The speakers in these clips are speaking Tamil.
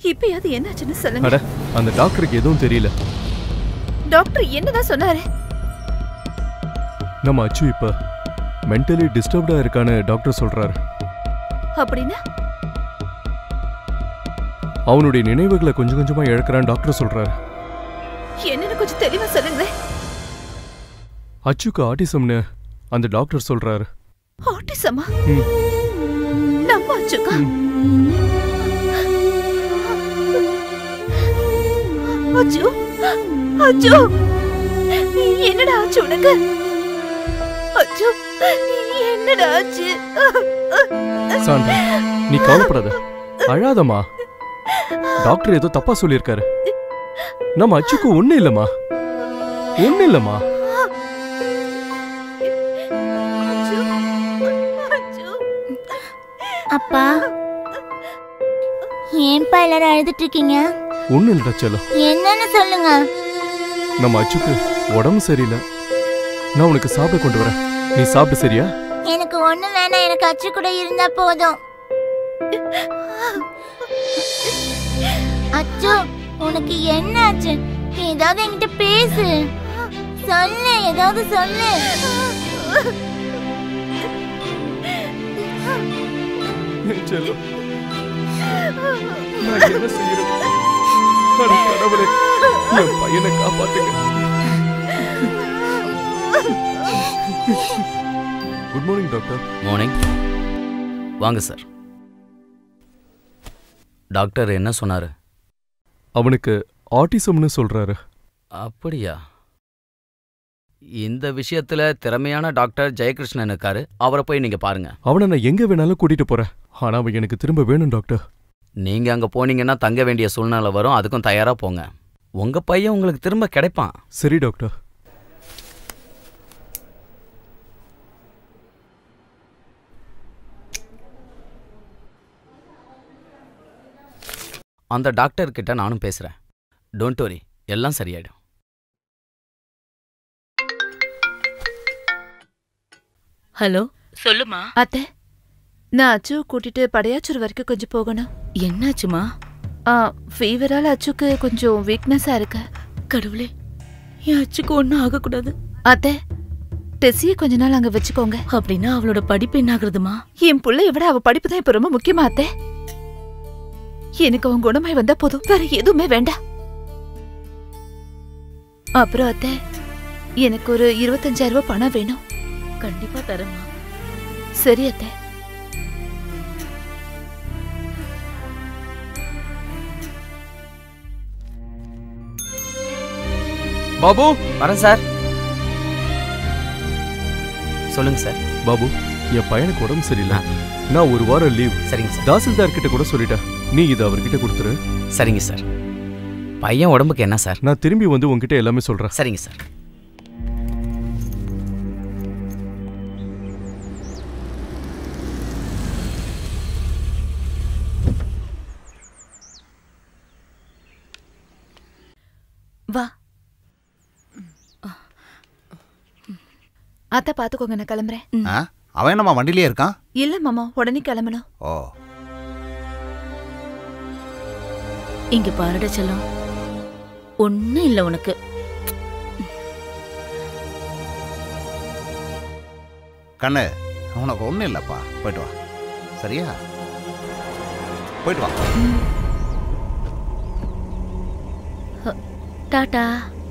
இப்பயாவது என்னாச்சுன்னு சொல்லுங்க அட அந்த டாக்டருக்கு எதுவும் தெரியல டாக்டர் என்னதான் சொன்னாரு நம்ம அச்சு இப்ப மென்டலி டிஸ்டர்ப்டா இருக்கான்னு டாக்டர் சொல்றாரு அப்படின்னா அவனுடைய நினைவுகளை கொஞ்சம் கொஞ்சமா இழக்கிறான்னு டாக்டர் சொல்றாரு என்னன்னு கொஞ்சம் தெளிவா சொல்லுங்களேன் அச்சுக்கு ஆட்டிசம்னு அந்த டாக்டர் சொல்றாரு ஆட்டிசமா ம். நம்ம அச்சுக்கா அச்சு அச்சு என்னடா ஆச்சு உனக்கு அச்சு என்னடா ஆச்சு சாந்தா நீ கவலைப்படாத அழாதம்மா டாக்டர் ஏதோ தப்பா சொல்லியிருக்காரு நம்ம அச்சுக்கு ஒண்ணு இல்லம்மா ஒண்ணு இல்லம்மா அச்சு அச்சு அப்பா ஏன்பா எல்லாரும் அழுதுட்டு இருக்கீங்க ஒண்ணு இல்லடா செல்லம் என்னன்னு சொல்லுங்க நம்ம அச்சுக்கு உடம்பு சரியில்லை நான் உனக்கு சாப்பிட கொண்டு வரேன் நீ சாப்பிடு சரியா எனக்கு ஒண்ணு வேணாம் எனக்கு அச்சு கூட இருந்தா போதும் அச்சு உனக்கு என்ன ஆச்சு நீ ஏதாவது என்கிட்ட பேசு சொல்லு ஏதாவது சொல்லு என் செல்லம் நான் என்ன செய்யறது அட கடவுளே என் பையனை காப்பாத்துங்க குட் மார்னிங் டாக்டர் மார்னிங் வாங்க சார் டாக்டர் என்ன சொன்னாரு அவனுக்கு ஆட்டிசம்னு சொல்றாரு அப்படியா இந்த விஷயத்துல திறமையான டாக்டர் ஜெயகிருஷ்ணன் இருக்காரு அவரை போய் நீங்க பாருங்க அவனை நான் எங்க வேணாலும் கூட்டிட்டு போறேன் ஆனா அவன் எனக்கு திரும்ப வேணும் டாக்டர் நீங்க அங்க போனீங்கன்னா தங்க வேண்டிய சூழ்நிலை வரும் அதுக்கும் தயாரா போங்க உங்க பையன் உங்களுக்கு திரும்ப கிடைப்பான் சரி டாக்டர் அந்த டாக்டர் கிட்ட நானும் பேசுறேன் டோன்ட் வரி எல்லாம் சரியாயிடும் ஹலோ சொல்லுமா அத்தை நான் அச்சு கூட்டிட்டு படையாச்சூர் வரைக்கும் கொஞ்சம் போகணும் என்னாச்சுமா ஆ ஃபீவரால் அச்சுக்கு கொஞ்சம் வீக்னஸா இருக்கு கடவுளே என் அச்சுக்கு ஒன்றும் ஆகக்கூடாது அத்தை டெஸ்ஸியை கொஞ்ச நாள் அங்க வச்சுக்கோங்க அப்படின்னா அவளோட படிப்பு என்ன ஆகுறதுமா என் புள்ளைய விட அவ படிப்பு தான் இப்ப ரொம்ப முக்கியமா அத்தை எனக்கு அவன் குணமாய் வந்தா போதும் வேற எதுவுமே வேண்டாம் அப்புறம் அத்தை எனக்கு ஒரு இருபத்தஞ்சாயிரம் ரூபாய் பணம் வேணும் கண்டிப்பா தரேம்மா சரி அத்தை பாபு வரேன் சார் சொல்லுங்க சார் பாபு என் பையனுக்கு உடம்பு சரியில்லை நான் ஒரு வாரம் லீவ் சரிங்க சார் தாசில்தார் கிட்ட கூட சொல்லிட்டேன் நீ இதை அவர்கிட்ட கொடுத்துரு சரிங்க சார் பையன் உடம்புக்கு என்ன சார் நான் திரும்பி வந்து உன்கிட்ட எல்லாமே சொல்றேன் சரிங்க சார் வா அத்தை பாத்துக்கோங்க நான் கிளம்புறேன் ஆ அவன் என்னம்மா வண்டியிலே இருக்கான் இல்ல மாமா உடனே கிளம்பணும் ஓ இங்க பாருட செல்லம் ஒன்னும் இல்ல உனக்கு கண்ணு உனக்கு ஒன்றும் இல்லைப்பா போயிட்டு வா சரியா போயிட்டு வா tata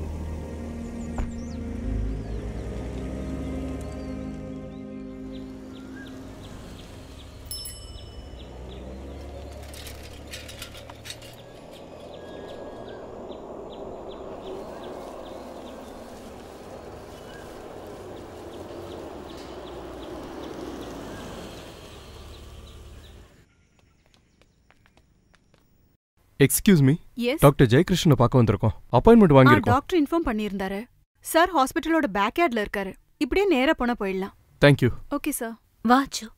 excuse me yes doctor ஜெயகிருஷ்ணனை பார்க்க வந்திருக்கோம் அப்பாயின்மெண்ட் ஆ வாங்கியிருக்கோம் டாக்டர் இன்ஃபார்ம் பண்ணியிருந்தாரு சார் ஹாஸ்பிட்டலோட பேக் யார்ட்ல இருக்காரு இப்படியே நேரா போனா போயிடலாம் தேங்க்யூ ஓகே சார் வா அச்சு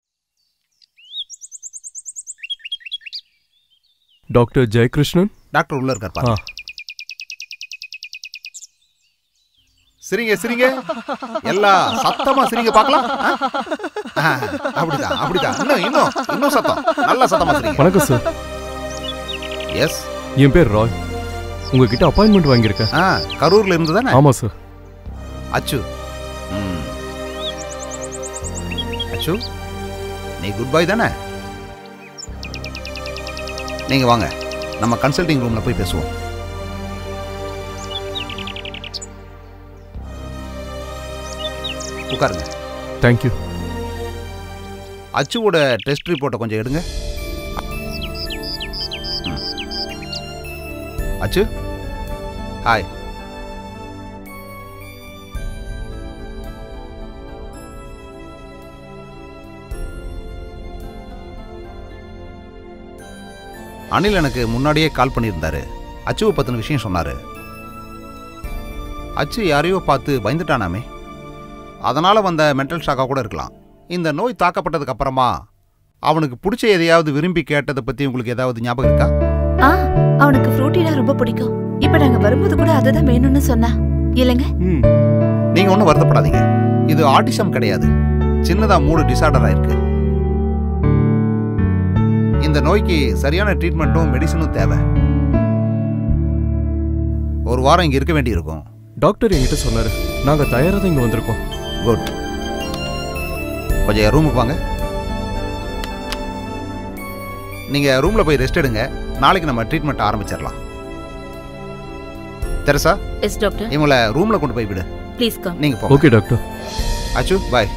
டாக்டர் ஜெயகிருஷ்ணன் டாக்டர் உள்ள இருக்கார் ஆ பாரு சிரிங்க சிரிங்க எல்லாம் சத்தமா சிரிங்க பார்க்கலாம் ஆ? ஆ, அப்படிதான் அப்படிதான் இன்னும் இன்னும் இன்னும் சத்தம் நல்லா சத்தமா சிரிங்க வணக்கம் சார் எஸ் என் பேர் ராய் உங்ககிட்ட அப்பாயின்மெண்ட் வாங்கியிருக்கேன் ஆ கரூர்ல இருந்து தானே ஆமா சார் அச்சு ம். அச்சு நீ குட் பாய் தானே நீங்க வாங்க நம்ம கன்சல்டிங் ரூம்ல போய் பேசுவோம் உட்காருங்க தேங்க்யூ அச்சுவோட டெஸ்ட் ரிப்போர்ட்டை கொஞ்சம் எடுங்க ம். அச்சு ஹாய் அனில் எனக்கு முன்னாடியே கால் பண்ணியிருந்தாரு அச்சுவை பற்றின விஷயம் சொன்னாரு அச்சு யாரையோ பார்த்து பயந்துட்டானாமே அதனால வந்த மென்டல் ஷாக்காக கூட இருக்கலாம் இந்த நோய் தாக்கப்பட்டதுக்கு அப்புறமா அவனுக்கு பிடிச்ச எதையாவது விரும்பி கேட்டதை பற்றி உங்களுக்கு ஏதாவது ஞாபகம் இருக்கா ஆ அவனுக்கு ஃப்ரூட்டினா ரொம்ப பிடிக்கும் இப்ப நாங்க வரும்போது கூட அதுதான் வேணும்னு சொன்னா இல்லைங்க ம் நீங்கள் ஒன்றும் வருத்தப்படாதீங்க இது ஆட்டிசம் கிடையாது சின்னதாக மூடு டிசார்டர் ஆயிருக்கு இந்த நோய்க்கு சரியான ட்ரீட்மெண்ட்டும் மெடிசனும் தேவை ஒரு வாரம் இங்கே இருக்க வேண்டியிருக்கும் டாக்டர் என்கிட்ட சொன்னாரு நாங்க தயாரா தான் இங்க வந்திருக்கோம் குட் கொஞ்சம் ரூமுக்கு வாங்க நீங்கள் ரூமில் போய் ரெஸ்ட் எடுங்க நாளைக்கு நம்ம ட்ரீட்மெண்ட் ஆரம்பிச்சிடலாம் தெரசா எஸ் டாக்டர் இவங்கள ரூமில் கொண்டு போய் விடு ப்ளீஸ் கம் நீங்கள் போங்க ஓகே டாக்டர் அச்சு பாய்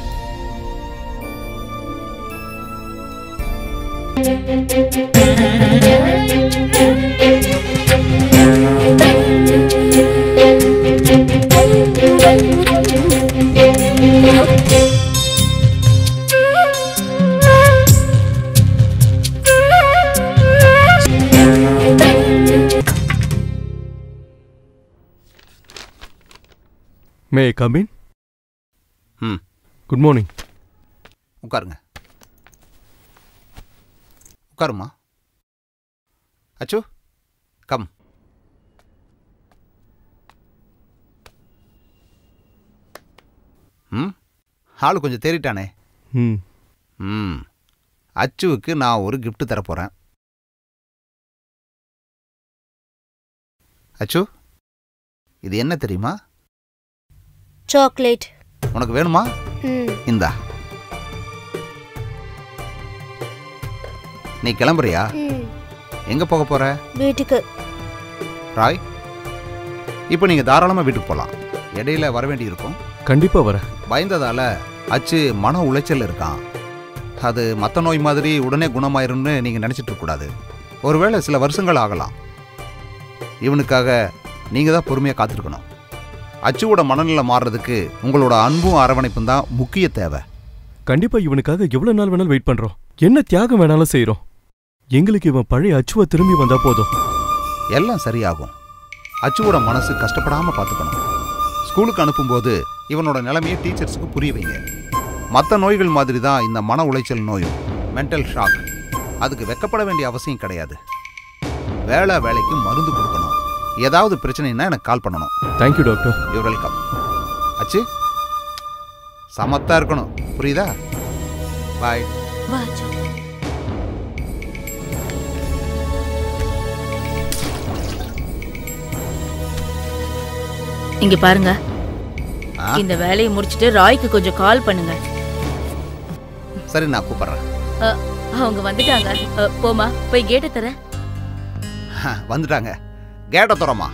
மே கம் இன் ம் குட் மார்னிங் உட்காருங்க உட்காருமா அச்சு கம் ம் ஆளு கொஞ்சம் தேறிட்டானே ம் ம் அச்சுவுக்கு நான் ஒரு gift தர போகிறேன் அச்சு இது என்ன தெரியுமா சாக்லேட் உனக்கு வேணுமா ம் இந்தா நீ கிளம்புறியா ம் எங்க போக போற வீட்டுக்கு ராய் இப்போ நீங்க தாராளமா வீட்டுக்கு போகலாம் இடையில வர வேண்டி இருக்கும் கண்டிப்பா வரேன் பயந்ததால அச்சு மன உளைச்சல் இருக்கான் அது மற்ற நோய் மாதிரி உடனே குணமாயிரும்னு நீங்க நினைச்சிட்டு இருக்க கூடாது ஒருவேளை சில வருஷங்கள் ஆகலாம் இவனுக்காக நீங்க தான் பொறுமையா காத்திருக்கணும் அச்சுவோட மனநிலை மாறுறதுக்கு உங்களோட அன்பும் அரவணைப்பும் தான் முக்கிய தேவை கண்டிப்பா இவனுக்காக எவ்வளவு நாள் வேணாலும் வெயிட் பண்றோம் என்ன தியாகம் வேணாலும் செய்றோம் எங்களுக்கு இவன் பழைய அச்சுவ திரும்பி வந்தா போதும் எல்லாம் சரியாகும் அச்சுவோட மனசு கஷ்டப்படாம பார்த்துக்கணும் ஸ்கூலுக்கு அனுப்பும்போது இவனோட நிலைமையை டீச்சர்ஸுக்கு புரிய வைங்க மற்ற நோய்கள் மாதிரி தான் இந்த மன உளைச்சல் நோயும் மென்டல் ஷாக் அதுக்கு வெக்கப்பட வேண்டிய அவசியம் கிடையாது வேலை வேலைக்கு மருந்து கொடுக்கணும் ஏதாவது பிரச்சனைனா எனக்கு கால் பண்ணணும் தேங்க்யூ டாக்டர் யூ வெல்கம் அச்சு சமத்தா இருக்கணும் புரியுதா பாய் வா அச்சு. இங்க பாருங்க ஆ இந்த வேலையை முடிச்சிட்டு ராய்க்கு கொஞ்சம் கால் பண்ணுங்க சரி நான் கூப்பிட்றேன் அ, அவங்க வந்துட்டாங்க அ, போமா போய் கேட்ட தர வந்துட்டாங்க கேட்ட துறமா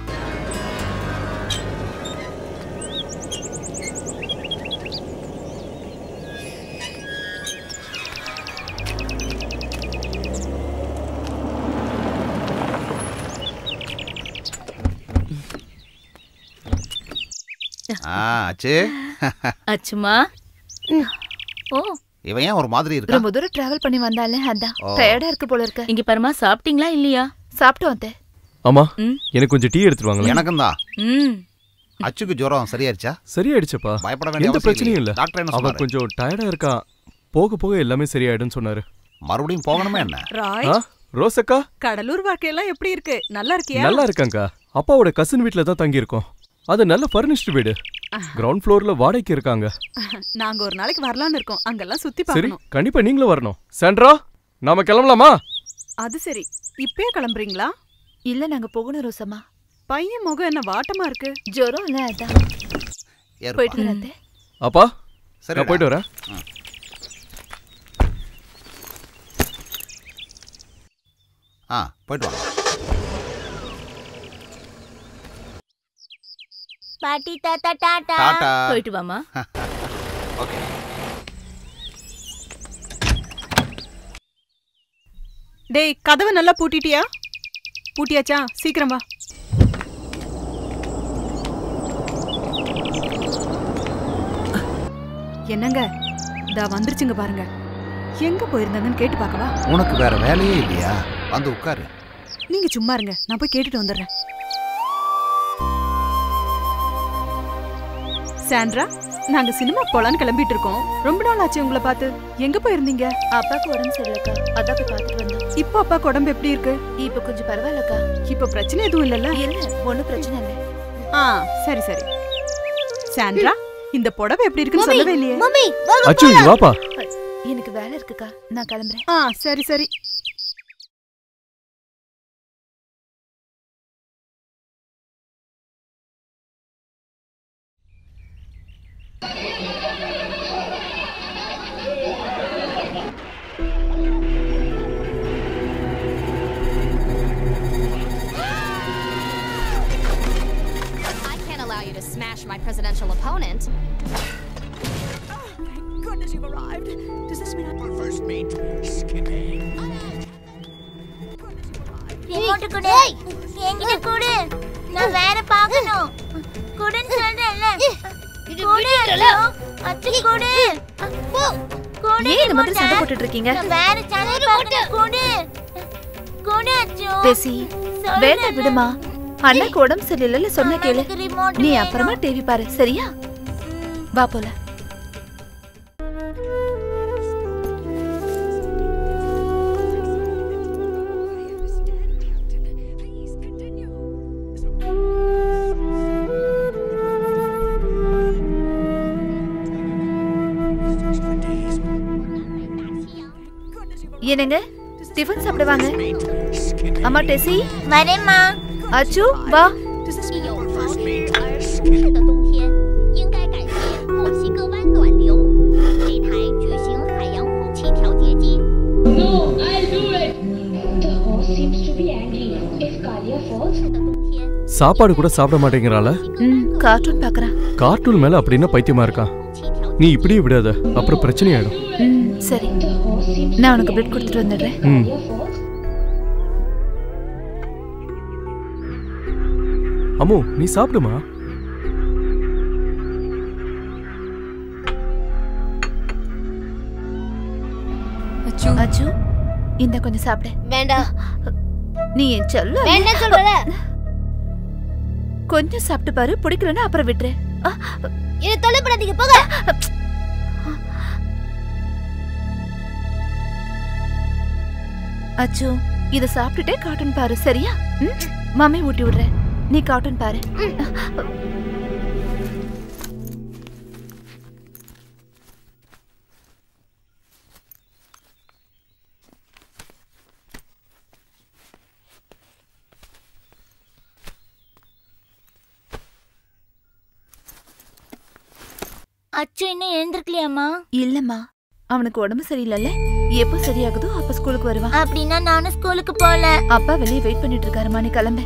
ஆ அச்சு அச்சுமா ஓ இவன் ஏன் ஒரு மாதிரி இருக்கான் ரொம்ப தூரம் டிராவல் பண்ணி வந்தாலே அதான் ஓ. டயர்டா இருக்கு போல இருக்க இங்க பாருமா சாப்பிட்டீங்களா இல்லையா சாப்பிட்டோம் அத்தை ஆமா ம். எனக்கு கொஞ்சம் டீ எடுத்துட்டு வாங்களேன் எனக்கும் தான் ம் அச்சுக்கு ஜுரம் சரியாயிருச்சா சரியாயிடுச்சப்பா பயப்பட வேண்டிய எந்த அவசியம் பிரச்சனையும் இல்ல டாக்டர் என்ன அவன் சொன்னாரு கொஞ்சம் டயர்டா இருக்கான் போக போக எல்லாமே சரியாயிடும்னு சொன்னாரு மறுபடியும் போகணுமே என்ன ராய் ஆ ரோசக்கா கடலூர் வாழ்க்கையெல்லாம் எப்படி இருக்கு நல்லா இருக்கியா நல்லா இருக்காங்க அப்பாவோட கசின் வீட்ல தான் தங்கி இருக்கோம் அது நல்ல ஃபர்னிஷ்டு வீடு கிரவுண்ட் ஃப்ளோர்ல வாடகைக்கு இருக்காங்க நாங்க ஒரு நாளைக்கு வரலாம்னு இருக்கோம் அங்கெல்லாம் சுத்தி சரி பார்க்கணும் கண்டிப்பா நீங்களும் வரணும் சாண்ட்ரா நாம கிளம்பலாமா அது சரி இப்பயே கிளம்புறீங்களா இல்ல நாங்க போகணும் ரோசம்மா பையன் முகம் என்ன வாட்டமா இருக்கு ஜுரம் இல்ல அதான் ஏறுப்பா. போயிட்டு வரேன் அத்தை. அப்பா சரிடா. நான் போயிட்டு வரேன் ஆ போயிட்டு வாங்க பாட்டி தாத்தா டாடா டாடா போயிட்டு வாமா ஓகே டேய் கதவை நல்லா பூட்டிட்டியா பூட்டியாச்சா சீக்கிரம் வா என்னங்க இதா வந்துருச்சுங்க பாருங்க எங்க போயிருந்தாங்கன்னு கேட்டு பார்க்கவா உனக்கு வேற வேலையே இல்லையா வந்து உட்காரு நீங்க சும்மா இருங்க நான் போய் கேட்டுட்டு வந்துடுறேன் சாண்ட்ரா நாங்க சினிமா போலான்னு கிளம்பிட்டு இருக்கோம் ரொம்ப நாள் ஆச்சு உங்களை பார்த்து எங்க போயிருந்தீங்க அப்பாக்கு உடம்பு சரியில்லக்கா அதான் போய் பார்த்துட்டு வந்தோம் இப்போ அப்பாக்கு உடம்பு எப்படி இருக்கு இப்ப கொஞ்சம் பரவாயில்லக்கா இப்போ பிரச்சனை எதுவும் இல்லல்ல இல்ல ஒண்ணும் பிரச்சனை இல்லை ஆ சரி சரி சாண்ட்ரா இந்த புடவை எப்படி இருக்குன்னு சொல்லவே இல்லையே மம்மி அச்சு இங்க வாப்பா எனக்கு வேலை இருக்குக்கா நான் கிளம்புறேன் ஆ சரி சரி I can't allow you to smash my presidential opponent. Remote கொடு என்கிட்ட கொடு நான் வேற பார்க்கணும் கொடுன்னு சொல்றேன்ல கொடு அச்சோ அச்சு கொடு கொடு ஏன் இந்த மாதிரி remote-அ. சண்டை போட்டுட்டு இருக்கீங்க நான் வேற சேனல் பார்க்கணும் கொடு கொடு அச்சோ பேசி வேண்டாம் விடுமா அண்ணாக்கு உடம்பு சரியில்லைல்ல சொன்ன கேளு எனக்கு remote நீ வேணும். அப்புறமா டிவி பாரு சரியா வா போல என்னங்க டிஃபன் சாப்பிட வாங்க அம்மா டெசி வரேம்மா அச்சு வா 有潮湿而舒适的冬天，应该感谢墨西哥湾暖流这台巨型海洋空气调节机。 No, I'll do it. The horse seems to be angry. If Kalia falls, 的冬天， சாப்பாடு கூட சாப்பிட மாட்டேங்கிறாள 墨西哥 ம் கார்ட்டூன் பாக்குறேன் கார்ட்டூன் மேல அப்படின்னா பைத்தியமா இருக்கான் 空气调 நீ இப்படியே விடாத அப்புறம் பிரச்சனையாயிடும் ம் சரி the horse seems நான் உனக்கு பிரெட் கொடுத்துட்டு வந்துடுறேன் ம் Kalia falls. அம்மு நீ சாப்பிடுமா அச்சு இந்த கொஞ்சம் சாப்பிடு வேண்டாம் நீ என் செல்ல வேண்டாம் சொல்றல கொஞ்சம் சாப்பிட்டு பாரு பிடிக்கலன்னா அப்புறம் விட்டுரு ஆ, இது தொலைப்படாதீங்க போங்க அச்சு இத சாப்பிட்டுட்டே கார்ட்டூன் பாரு சரியா ம்? மம்மி ஊட்டி விடுறேன் நீ கார்ட்டூன் பாரு அச்சு இன்னும் எழுந்திருக்கலையாம்மா இல்லம்மா அவனுக்கு உடம்பு சரியில்லைல்ல எப்போ சரியாகுதோ அப்ப ஸ்கூலுக்கு வருவான் அப்படின்னா நானும் ஸ்கூலுக்கு போல அப்பா வெளியே வெயிட் பண்ணிட்டு இருக்காருமா நீ கிளம்பு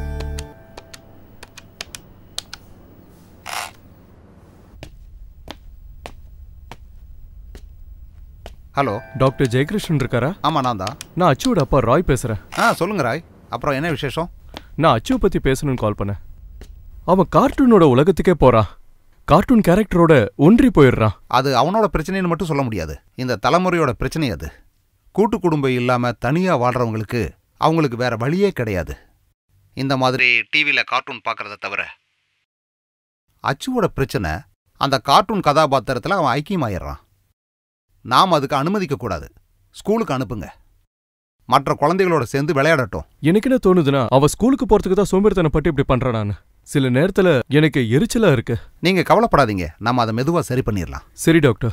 ஹலோ டாக்டர் ஜெயகிருஷ்ணன் இருக்காரா ஆமா நான் தான் நான் அச்சுவோட அப்பா ராய் பேசுறேன் ஆ சொல்லுங்க ராய் அப்புறம் என்ன விசேஷம் நான் அச்சுவை பத்தி பேசணும்னு கால் பண்ணேன் அவன் கார்ட்டூனோட உலகத்துக்கே போறான் கார்ட்டூன் கேரக்டரோட ஒன்றி போயிடுறான் அது அவனோட பிரச்சனைன்னு மட்டும் சொல்ல முடியாது இந்த தலைமுறையோட பிரச்சனை அது கூட்டு குடும்பம் இல்லாம தனியா வாழ்றவங்களுக்கு அவங்களுக்கு வேற வழியே கிடையாது இந்த மாதிரி டிவியில் கார்ட்டூன் பார்க்கறத தவிர அச்சுவோட பிரச்சனை அந்த கார்ட்டூன் கதாபாத்திரத்தில் அவன் ஐக்கியமாயிடுறான் நாம் அதுக்கு அனுமதிக்க கூடாது ஸ்கூலுக்கு அனுப்புங்க மற்ற குழந்தைகளோட சேர்ந்து விளையாடட்டும் எனக்கு என்ன தோணுதுன்னா அவ ஸ்கூலுக்கு போறதுக்கு தான் சோம்பேறித்தனப்பட்டு இப்படி பண்றான் நான் சில நேரத்துல எனக்கு எரிச்சலா இருக்கு நீங்க கவலைப்படாதீங்க நம்ம அதை மெதுவா சரி பண்ணிடலாம் சரி டாக்டர்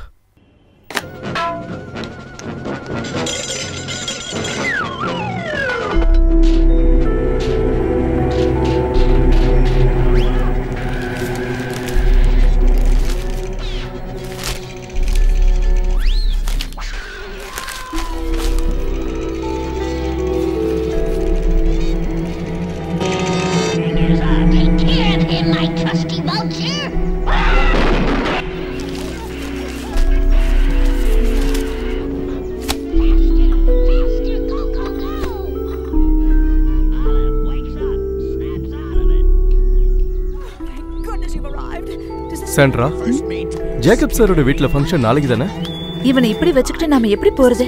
சாண்ட்ரா ஜேக்கப் சாரோட வீட்ல ஃபங்க்ஷன் நாளைக்கு தானே இவனை இப்படி வச்சுக்கிட்டு நாம எப்படி போறது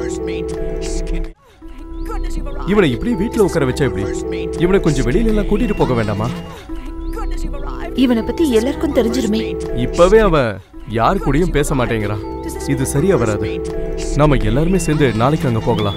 இவனை இப்படி வீட்ல உட்கார வச்சா எப்படி இவனை கொஞ்சம் வெளியில எல்லாம் கூட்டிட்டு போக வேண்டாமா இவனை பத்தி எல்லாருக்கும் தெரிஞ்சிருமே இப்பவே அவன் யார் கூடயும் பேச மாட்டேங்கிறான் இது சரியா வராது நாம எல்லாருமே சேர்ந்து நாளைக்கு அங்க போகலாம்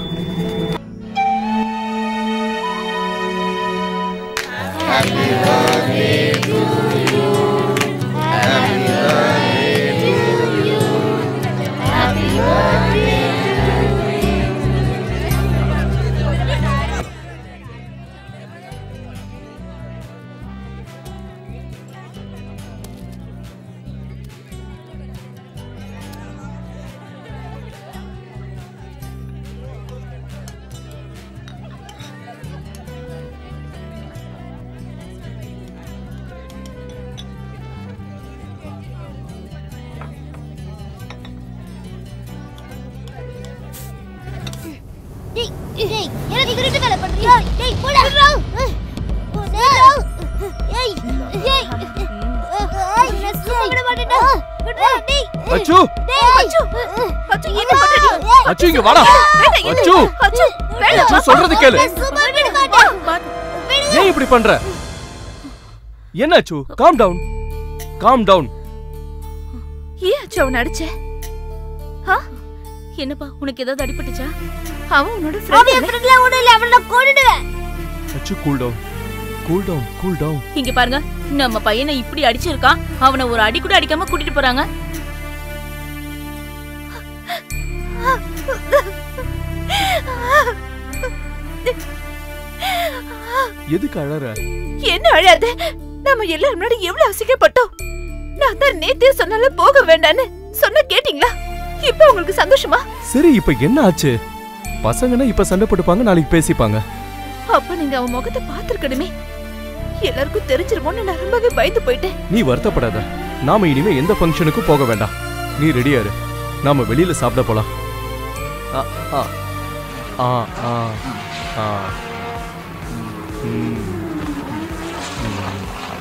டேய் டேய் எனக்கு திருட்டு வேலை பண்றியா டேய் போடா போடா ஏய் ஏய் ஏய் நான் சும்மா விட மாட்டேன்டா விடுடா டேய் அச்சு டேய் அச்சு அச்சு என்ன பண்ற நீ? அச்சு இங்க வாடா வேண்டாம், என்ன? அச்சு அச்சு வேண்டாம். அச்சு சொல்றது கேளு நான் சும்மா விட மாட்டேன் ஏன் இப்படி பண்ற என்ன அச்சு காம் டவுன் காம் டவுன் ஏன் அச்சு அவனை அடிச்ச ஆ? என்னப்பா உனக்கு ஏதாவது அடிபட்டுச்சா அவன் உன்னோட அவன் ஃப்ரெண்ட் என் ஃப்ரெண்ட்ல ஒண்ணு இல்ல அவன கொன்னுடுவேன் Achu cool down cool down cool down இங்க பாருங்க நம்ம பையனை இப்படி அடிச்சிருக்கான் அவனை ஒரு அடி கூட அடிக்காம கூட்டிட்டு போறாங்க எதுக்கு அழற என்ன அழாத நாம எல்லாரும் முன்னாடி எவ்வளவு அசிங்கப்பட்டோம் நான் தான் நேத்தே சொன்னால போக வேண்டான்னு சொன்ன கேட்டீங்களா இப்ப உங்களுக்கு சந்தோஷமா சரி இப்ப என்ன ஆச்சு பசங்கன்னா இப்ப சண்டை போட்டுப்பாங்க நாளைக்கு பேசிப்பாங்க அப்ப நீங்க அவன் முகத்தை பாத்துருக்கணுமே எல்லாருக்கும் தெரிஞ்சிருமோன்னு நான் ரொம்பவே பயந்து போயிட்டேன் நீ வருத்தப்படாத நாம இனிமே எந்த ஃபங்க்ஷனுக்கும் போக வேண்டாம் நீ ரெடியா இரு நாம வெளியில சாப்பிட போலாம் ஆ ஆ ஆ ஆ ஆ ம். ம்.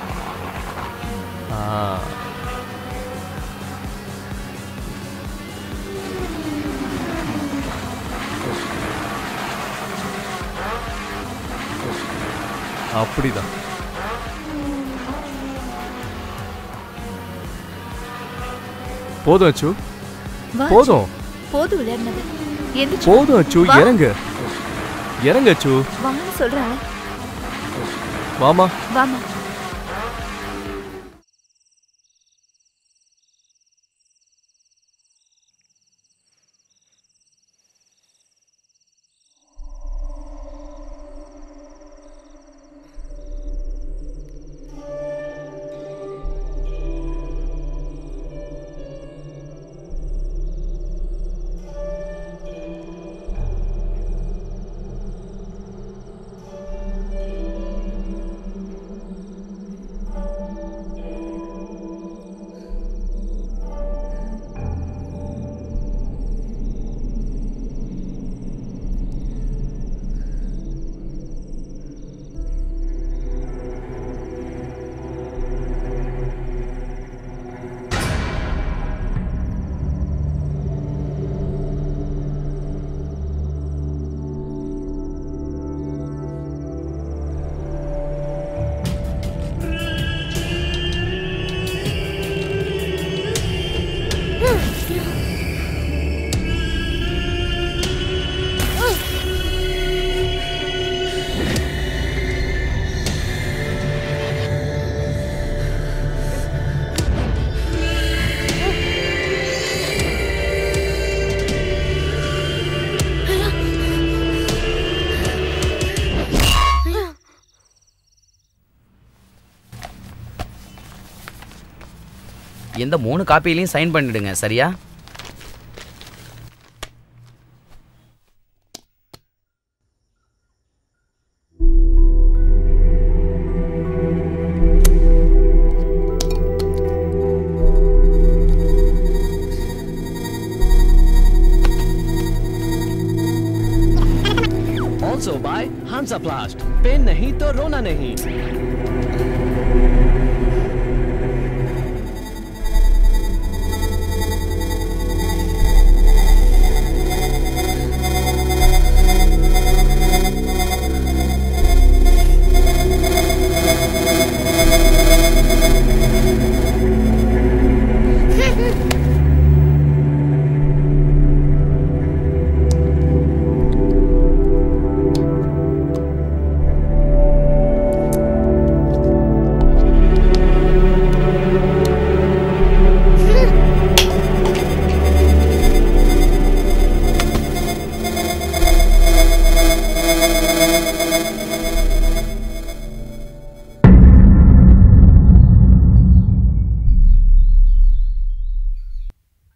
ஆ அப்படிதான் போதும் அச்சு வா, போதும் போதும் விளையாடினது எந்திரிச்சு போதும் அச்சு வா. இறங்கு இறங்கு அச்சு வான்னு சொல்றாளே வாமா வாமா எந்த மூணு காப்பிலையும் சைன் பண்ணிடுங்க சரியா Also by Hansaplast. पेन नहीं तो रोना नहीं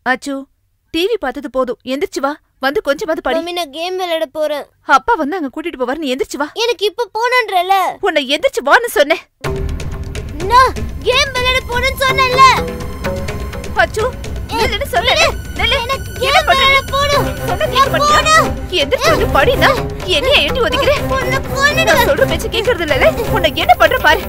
அச்சு டிவி பார்த்தது போதும் எந்திரிச்சு வா வந்து கொஞ்சமாவது படி மம்மி நான் கேம் விளையாட போறேன் அப்பா வந்து அங்க கூட்டிட்டு போவார் நீ எந்திரிச்சு வா எனக்கு இப்ப போனன்றல உன்னை எந்திரிச்சு வான்னு சொன்னேன் நான் கேம் விளையாட போறேன்னு சொன்னேன்ல அச்சு நில்லுன்னு சொல்லல நில்லு எனக்கு என்ன கேம் பண்ற நீ? விளையாட போணும் சொன்னா கேட்க மாட்டியா? எந்திரிச்சு வந்து படினா என்னைய எட்டி ஒதுக்குற உன்னை கொன்னுடுவேன். நான் சொல்ற பேச்சு கேக்குறது இல்ல உன்னை என்ன பண்ற பாரு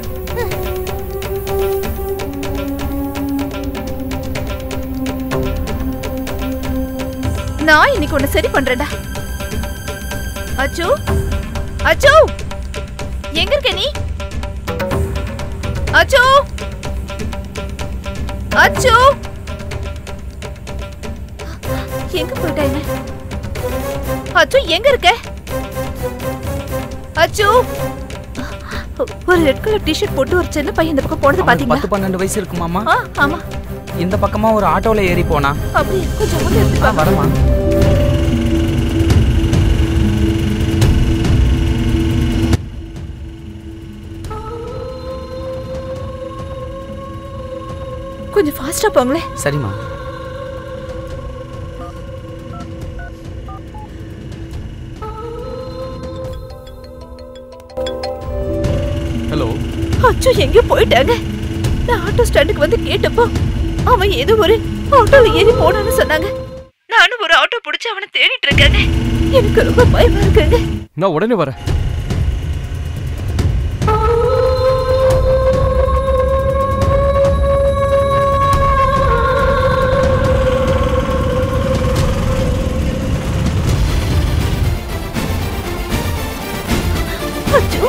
நான் இன்னைக்கு உன்னை சரி பண்றேன்டா அச்சு அச்சு எங்க இருக்க நீ அச்சு அச்சு எங்க போயிட்டா இவன்? அச்சு எங்க இருக்க அச்சு ஒரு ரெட் கலர் டிஷர்ட் போட்டு ஒரு சின்ன பையன் இந்த பக்கம் போனது பாத்தீங்களா பத்து பன்னெண்டு வயசு இருக்குமாமா ஆ, ஆமா இந்த பக்கமா ஒரு ஆட்டோல ஏறி போனா அப்படியே கொஞ்சம் வந்து எடுத்துட்டு ஆ, வா. வரமா கொஞ்சம் ஃபாஸ்டா போங்களேன் சரிம்மா ஹலோ அச்சோ எங்க போயிட்டாங்க நான் ஆட்டோ ஸ்டாண்டுக்கு வந்து கேட்டப்போ அவன் ஏதோ ஒரு ஆட்டோல ஏறி போனான்னு சொன்னாங்க நானும் ஒரு ஆட்டோ பிடிச்சு அவனை தேடிட்டு இருக்கேங்க எனக்கு ரொம்ப பயமா இருக்குங்க நான் உடனே வரேன் அச்சோ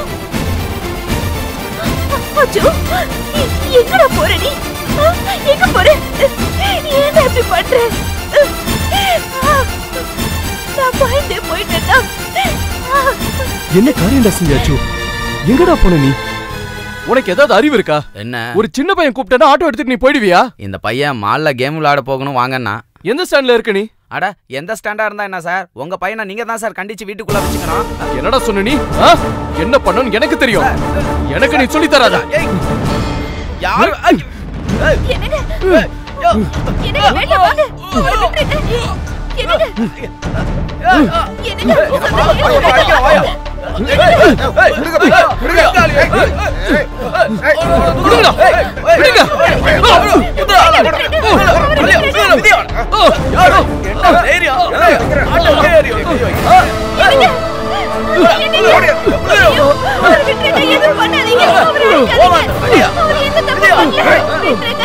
அச்சோ எ- எங்கடா போற நீ ஆ, எங்க போற ஏன் இப்படி பண்ற ஆ, நான் பயந்தே போயிட்டேன்டா ஆ, என்ன காரியம்டா செஞ்சாச்சு எங்கடா போன நீ உனக்கு ஏதாவது அறிவு இருக்கா என்ன ஒரு சின்ன பையன் கூப்பிட்டா ஆட்டோ எடுத்துட்டு நீ போயிடுவியா இந்த பையன் மால்ல கேம் விளையாட போகணும் வாங்கண்ணா எந்த ஸ்டாண்ட்ல இருக்க நீ அட எந்த ஸ்டாண்டா இருந்தா என்ன சார் உங்க பையனை நீங்க தான் சார் கண்டிச்சு வீட்டுக்குள்ள வச்சுக்கணும் என்னடா சொன்ன நீ ஆ? என்ன பண்ணணும்னு எனக்கு தெரியும் எனக்கு நீ சொல்லி தராத யாரு என்னங்க என்னங்க வேண்டாம் வாங்க அவரை விட்டுருங்க. என்னங்க என்னங்க சொல்றேன் விடுங்கடா. விடுங்க. அவரை விட்டுருங்க எதுவும் பண்ணாதீங்க அவரை விட்டுறாதீங்க. அவர் எந்த தப்பு பண்ணல விட்டுருங்க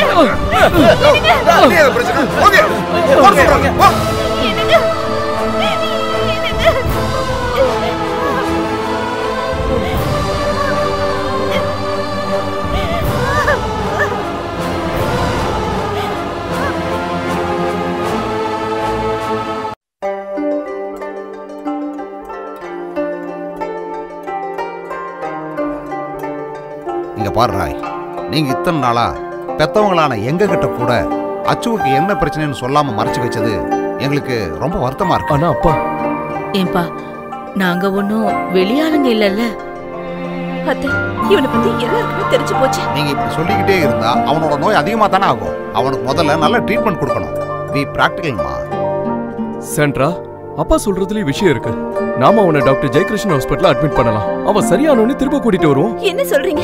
என்னங்க இங்க பாரு ராய் நீங்க இத்தனை நாளா பெத்தவங்களான எங்க கிட்ட கூட அச்சுவுக்கு என்ன பிரச்சனைன்னு சொல்லாம மறைச்சு வச்சது எங்களுக்கு ரொம்ப வருத்தமா இருக்கு ஆனா அப்பா ஏன்பா நாங்க ஒன்னும் வெளியாளுங்க இல்லல்ல அத்தை இவனை பத்தி எல்லாருக்குமே தெரிஞ்சு போச்சு நீங்க இப்படி சொல்லிக்கிட்டே இருந்தா அவனோட நோய் அதிகமா தானே ஆகும் அவனுக்கு முதல்ல நல்ல ட்ரீட்மெண்ட் கொடுக்கணும் பி பிராக்டிகல்மா சென்ட்ரா அப்பா சொல்றதுலயும் விஷயம் இருக்கு நாம அவனை டாக்டர் ஜெயகிருஷ்ணன் ஹாஸ்பிட்டல் அட்மிட் பண்ணலாம் அவன் சரியானோன்னு திரும்ப கூட்டிட்டு வருவோம் என்ன சொல்றீங்க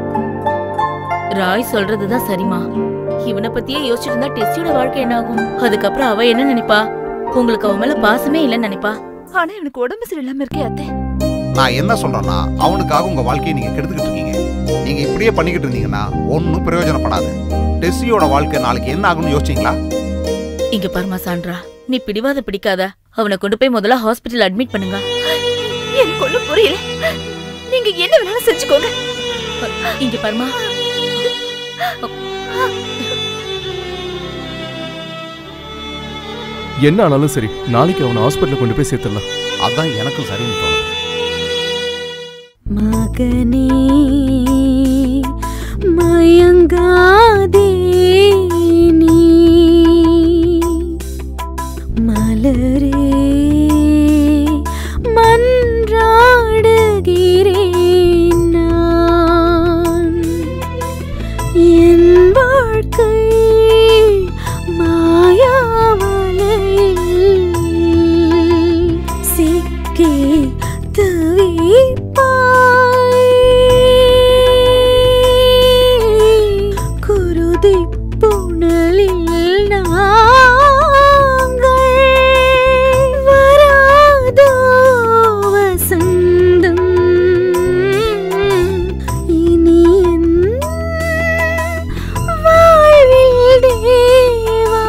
ராய் சொல்றதுதான் சரிமா இவனை பத்தியே யோசிச்சுட்டு இருந்தா டெஸ்டியோட வாழ்க்கை என்ன ஆகும் அதுக்கப்புறம் அவ என்ன நினைப்பா உங்களுக்கு அவன் மேல பாசமே இல்லைன்னு நினைப்பா ஆனா எனக்கு உடம்பு சரியில்லாம இருக்கே அத்தை நான் என்ன சொல்றேன்னா அவனுக்காக உங்க வாழ்க்கையை நீங்க கெடுத்துக்கிட்டு இருக்கீங்க நீங்க இப்படியே பண்ணிக்கிட்டு இருந்தீங்கன்னா ஒன்றும் பிரயோஜனப்படாது டெஸ்ஸியோட வாழ்க்கை நாளைக்கு என்ன ஆகும்னு யோசிச்சீங்களா இங்க பாருமா சான்றா நீ பிடிவாத பிடிக்காத அவனை கொண்டு போய் முதல்ல ஹாஸ்பிட்டல் அட்மிட் பண்ணுங்க எனக்கு ஒண்ணும் புரியல நீங்க என்ன வேணாலும் செஞ்சுக்கோங்க இங்க பாருமா என்ன ஆனாலும் சரி நாளைக்கு அவனை ஹாஸ்பிட்டல் கொண்டு போய் சேர்த்துடலாம் அதான் எனக்கும் சரின்னு தோணுது மகனே மயங்காதே நீ மலரே மன்றாடுகிறேன் நான் என் வாழ்க்கை மாயா சிக்கி தவிப்பாய் குருதி புனலில் நாங்கள் வராதோ வசந்தம் இனி என் வாழ்வில் தேவா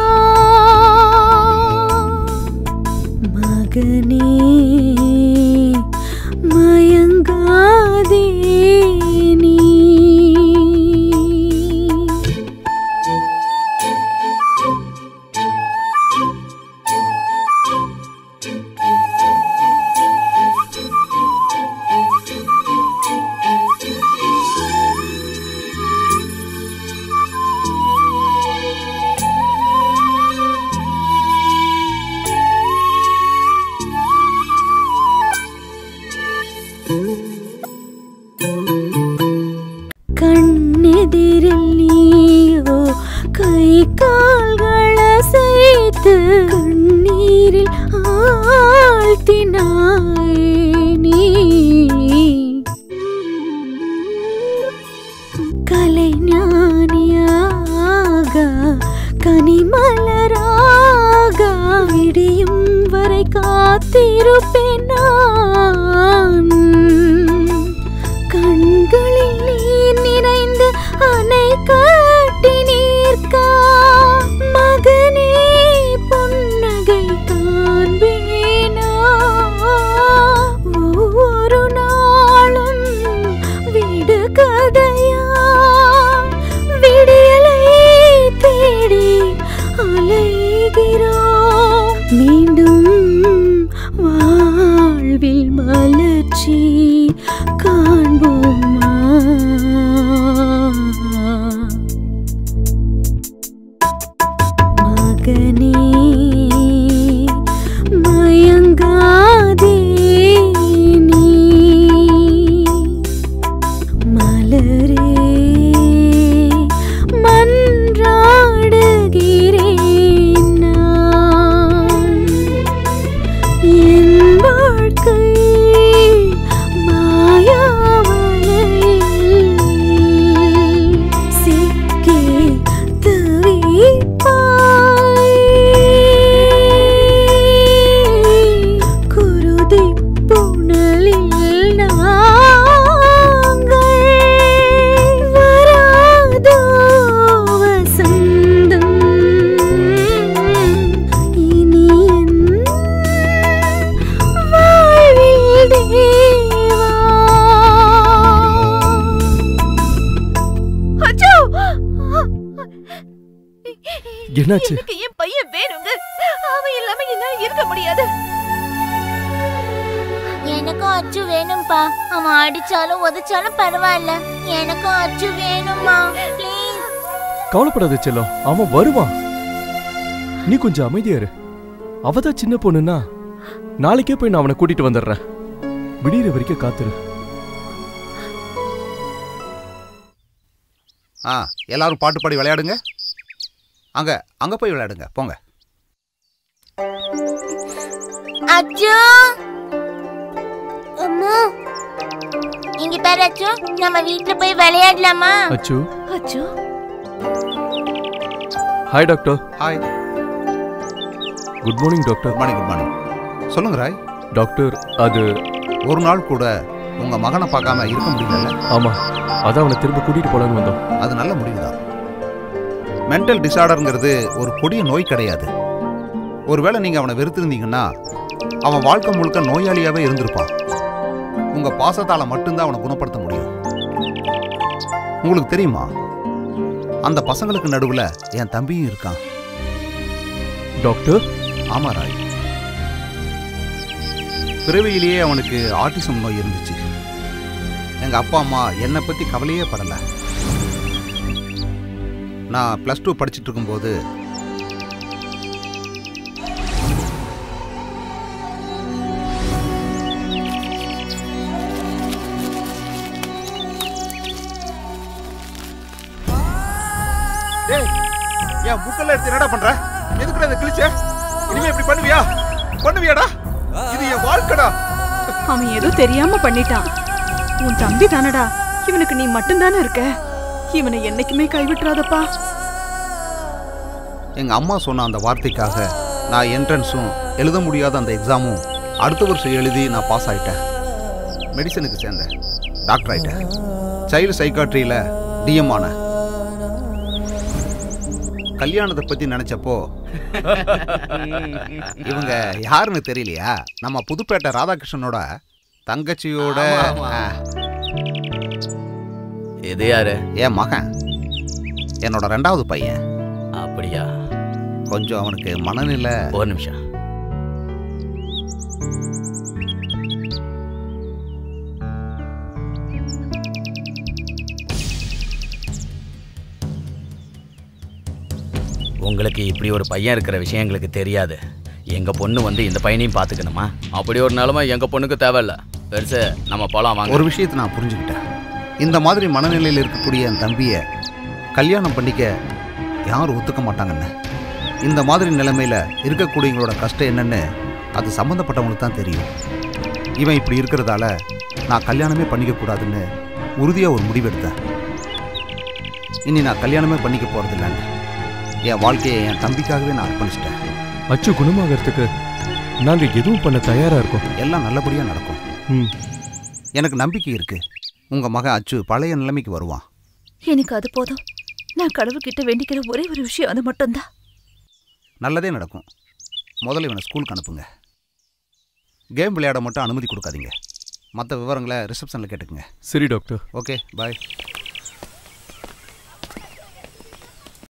மகனே மயங்காதே நீ கண்ணெதிரில் நீயோ கை கால்கள் அசைத்து கண்ணீரில் ஆழ்த்தினாய் நீ கலைஞானியாக கனிமலராக விடியும் வரை காத்திருப்பேன் நான் கண்களில் நீர் நிறைந்து அணை கட்டி நீர்க்கா மகனே புன்னகை காண்பேனா ஒவ்வொரு நாளும் விடு கதையா விடியலை தேடி அலைகிறோம் மீண்டும் வாழ்வில் மலர்ச்சி காண்போமா மகனே மயங்காதே நீ மலரே மன்றாடுகிறேன் நான் என் வாழ்க்கை மாயாவலையில் சிக்கி தவிப்பாய் குருதி புனலில் நாங்கள் வராதோ வசந்தம் இனி என் வாழ்வில் தேவா அச்சோ என்னாச்சு எனக்கு என் பையன் வேணுங்க அவன் இல்லாம என்னால இருக்க முடியாது எனக்கும் அச்சு வேணும்பா அவன் அடிச்சாலும் உதைச்சாலும் பரவாயில்ல எனக்கும் அச்சு வேணும்மா ப்ளீஸ் கவலைப்படாத செல்லம் அவன் வருவான் நீ கொஞ்சம் அமைதியா இரு அவதான் சின்ன பொண்ணுன்னா நாளைக்கே போய் நான் அவனை கூட்டிட்டு வந்துடுறேன் விடியிற வரைக்கும் காத்துரு ஆ எல்லாரும் பாட்டு பாடி விளையாடுங்க அங்க அங்க போய் விளையாடுங்க போங்க அச்சு அம்மா இங்க பாரு அச்சு நம்ம வீட்ல போய் விளையாடலாமா அச்சு அச்சோ hi doctor hi good morning doctor good morning good morning சொல்லுங்க ராய் டாக்டர் அது ஒரு நாள் கூட உங்க மகனை பார்க்காம இருக்க முடியல ஆமா அதான் அவனை திரும்ப கூட்டிட்டு போலான்னு வந்தோம் அது நல்ல முடிவுதான் மென்டல் டிசார்டருங்கிறது ஒரு கொடிய நோய் கிடையாது ஒருவேளை நீங்க அவனை வெறுத்திருந்தீங்கன்னா அவன் வாழ்க்கை முழுக்க நோயாளியாவே இருந்திருப்பான் உங்க பாசத்தால மட்டும்தான் அவனை குணப்படுத்த முடியும் உங்களுக்கு தெரியுமா அந்த பசங்களுக்கு நடுவுல என் தம்பியும் இருக்கான் டாக்டர் ஆமா ராய் பிறவியிலேயே அவனுக்கு ஆட்டிசம் நோய் இருந்துச்சு எங்க அப்பா அம்மா என்னை பத்தி கவலையே படல நான் ப்ளஸ் டூ படிச்சுட்டு இருக்கும்போது டேய் என் புக்கெல்லாம் எடுத்து என்னடா பண்ற எதுக்குடா இதை கிழிச்ச இனிமே இப்படி பண்ணுவியா பண்ணுவியாடா இது என் வாழ்க்கைடா அவன் ஏதோ தெரியாம பண்ணிட்டான் உன் தம்பி தானடா இவனுக்கு நீ மட்டும்தானே இருக்க இவனை என்னைக்குமே கைவிட்டுறாதப்பா எங்கள் அம்மா சொன்ன அந்த வார்த்தைக்காக நான் என்ட்ரன்ஸும் எழுத முடியாத அந்த எக்ஸாமும் அடுத்த வருஷம் எழுதி நான் பாஸ் ஆயிட்டேன் மெடிசனுக்கு சேர்ந்தேன் டாக்டர் ஆயிட்டேன் சைல்டு சைக்காட்ரியில் டிஎம் ஆனேன் கல்யாணத்தை பற்றி நினச்சப்போ இவங்க யாருன்னு தெரியலையா நம்ம புதுப்பேட்டை ராதாகிருஷ்ணனோட தங்கச்சியோட ஆமா, ஆமா. ஆ, இது யாரு என் மகன் என்னோட ரெண்டாவது பையன் அப்படியா கொஞ்சம் அவனுக்கு மனநிலை ஒரு நிமிஷம் உங்களுக்கு இப்படி ஒரு பையன் இருக்கிற விஷயம் எங்களுக்கு தெரியாது எங்க பொண்ணு வந்து இந்த பையனையும் பார்த்துக்கணுமா அப்படி ஒரு நிலைமை எங்க பொண்ணுக்கு தேவையில்ல பெருசு நம்ம போலாம் வாங்க ஒரு விஷயத்தை நான் புரிஞ்சுக்கிட்டேன் இந்த மாதிரி மனநிலையில் இருக்கக்கூடிய என் தம்பியை கல்யாணம் பண்ணிக்க யாரும் ஒத்துக்க மாட்டாங்கன்னு இந்த மாதிரி நிலைமையில் இருக்கக்கூடியவங்களோட கஷ்டம் என்னன்னு அது சம்மந்தப்பட்டவங்களுக்கு தான் தெரியும் இவன் இப்படி இருக்கிறதால நான் கல்யாணமே பண்ணிக்க கூடாதுன்னு உறுதியாக ஒரு முடிவெடுத்தேன் இனி நான் கல்யாணமே பண்ணிக்க போகிறதில்லன்னு என் வாழ்க்கையை என் தம்பிக்காகவே நான் அர்ப்பணிச்சிட்டேன் அச்சு குணமாகறதுக்கு நாங்க எதுவும் பண்ண தயாரா இருக்கோம் எல்லாம் நல்லபடியாக நடக்கும் ம் எனக்கு நம்பிக்கை இருக்கு உங்க மகன் அச்சு பழைய நிலைமைக்கு வருவான் எனக்கு அது போதும் நான் கடவுள்கிட்ட வேண்டிக்கிற ஒரே ஒரு விஷயம் அது மட்டும்தான் நல்லதே நடக்கும் முதல்ல இவனை ஸ்கூலுக்கு அனுப்புங்க கேம் விளையாட மட்டும் அனுமதி கொடுக்காதீங்க மற்ற விவரங்களை ரிசப்ஷனில் கேட்டுக்குங்க சரி டாக்டர் ஓகே பாய்